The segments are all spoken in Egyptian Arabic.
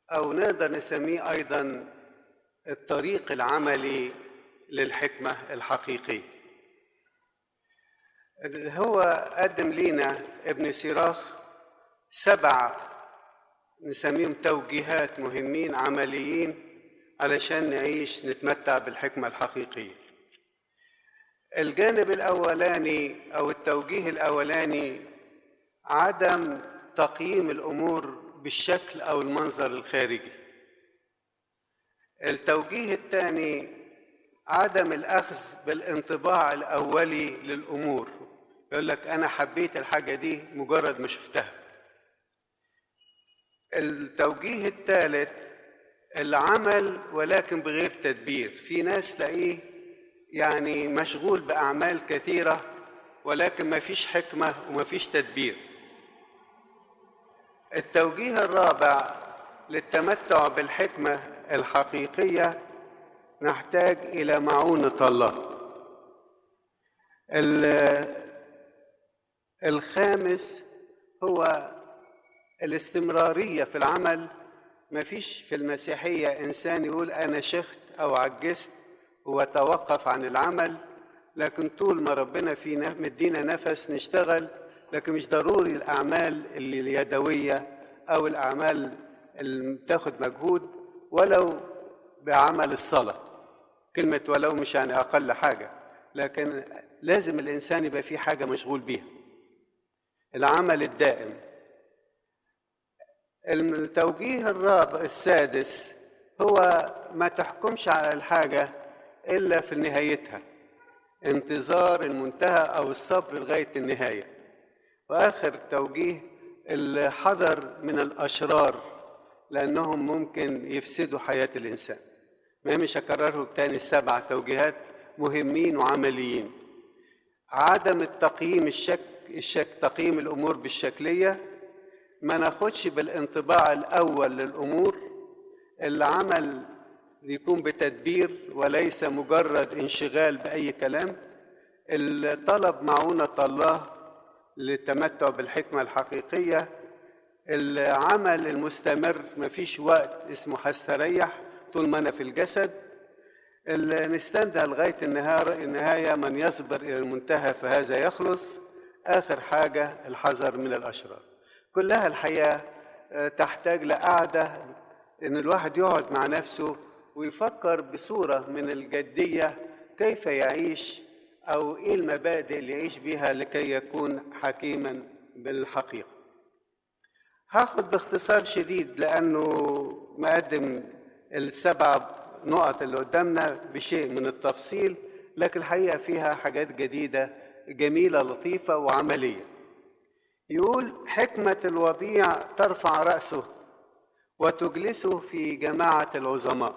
أو نقدر نسميه أيضا الطريق العملي للحكمة الحقيقية هو قدم لينا ابن سيراخ سبع نسميهم توجيهات مهمين عمليين علشان نعيش نتمتع بالحكمة الحقيقية الجانب الأولاني أو التوجيه الأولاني عدم تقييم الأمور بالشكل أو المنظر الخارجي التوجيه الثاني عدم الأخذ بالانطباع الأولي للأمور يقول لك أنا حبيت الحاجة دي مجرد ما شفتها التوجيه الثالث العمل ولكن بغير تدبير في ناس تلاقيه يعني مشغول بأعمال كثيرة ولكن ما فيش حكمة وما فيش تدبير التوجيه الرابع للتمتع بالحكمة الحقيقية نحتاج إلى معونة الله الخامس هو الاستمرارية في العمل ما فيش في المسيحية إنسان يقول أنا شخت أو عجزت وتوقف عن العمل لكن طول ما ربنا في مدينا نفس نشتغل لكن مش ضروري الأعمال اليدوية أو الأعمال اللي بتاخد مجهود ولو بعمل الصلاة كلمة ولو مش يعني أقل حاجة لكن لازم الإنسان يبقى فيه حاجة مشغول بيها العمل الدائم التوجيه الرابع السادس هو ما تحكمش على الحاجة إلا في نهايتها انتظار المنتهى أو الصبر لغاية النهاية وآخر توجيه الحذر من الأشرار لأنهم ممكن يفسدوا حياة الإنسان ما مش هكرره تاني السبع توجيهات مهمين وعمليين عدم التقييم الشك الشك تقييم الأمور بالشكلية ما ناخدش بالانطباع الأول للأمور العمل يكون بتدبير وليس مجرد انشغال بأي كلام الطلب معونة الله للتمتع بالحكمة الحقيقية العمل المستمر مفيش وقت اسمه هستريح طول ما أنا في الجسد نستنى لغاية النهاية النهاية من يصبر إلى المنتهى فهذا يخلص آخر حاجة الحذر من الأشرار كلها الحياة تحتاج لقعدة إن الواحد يقعد مع نفسه ويفكر بصورة من الجدية كيف يعيش أو إيه المبادئ اللي يعيش بها لكي يكون حكيما بالحقيقة هاخد باختصار شديد لأنه مقدم السبع نقط اللي قدامنا بشيء من التفصيل لكن الحقيقة فيها حاجات جديدة جميلة لطيفة وعملية يقول حكمة الوضيع ترفع رأسه وتجلسه في جماعة العظماء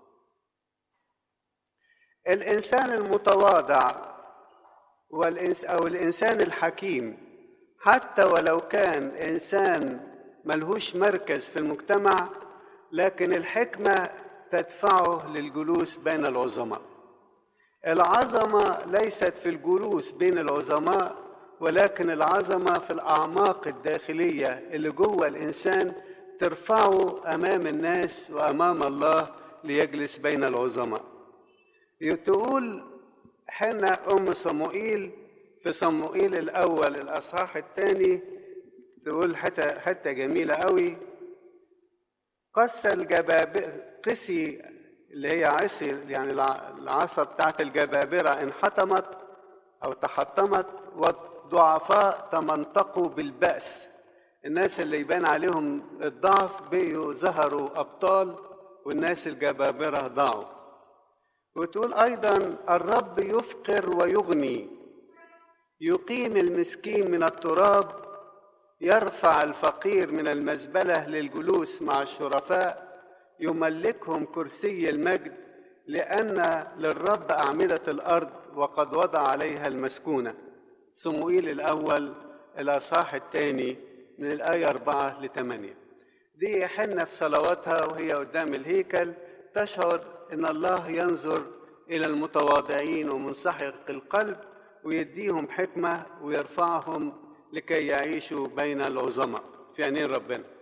الإنسان المتواضع والإنس أو الإنسان الحكيم حتى ولو كان إنسان ملهوش مركز في المجتمع لكن الحكمة تدفعه للجلوس بين العظماء العظمة ليست في الجلوس بين العظماء ولكن العظمة في الأعماق الداخلية اللي جوه الإنسان ترفعه أمام الناس وأمام الله ليجلس بين العظماء تقول حنا أم صموئيل في صموئيل الأول الأصحاح الثاني تقول حتى حتى جميلة قوي قص الجباب قسي اللي هي عصي يعني العصا بتاعت الجبابرة انحطمت أو تحطمت والضعفاء تمنطقوا بالبأس الناس اللي يبان عليهم الضعف بقوا ظهروا أبطال والناس الجبابرة ضاعوا وتقول أيضا الرب يفقر ويغني يقيم المسكين من التراب يرفع الفقير من المزبلة للجلوس مع الشرفاء يملكهم كرسي المجد لأن للرب أعمدة الأرض وقد وضع عليها المسكونة صموئيل الأول الأصحاح الثاني من الآية أربعة لثمانية دي حنة في صلواتها وهي قدام الهيكل تشعر إن الله ينظر إلى المتواضعين ومنسحق القلب ويديهم حكمة ويرفعهم لكي يعيشوا بين العظماء في عينين ربنا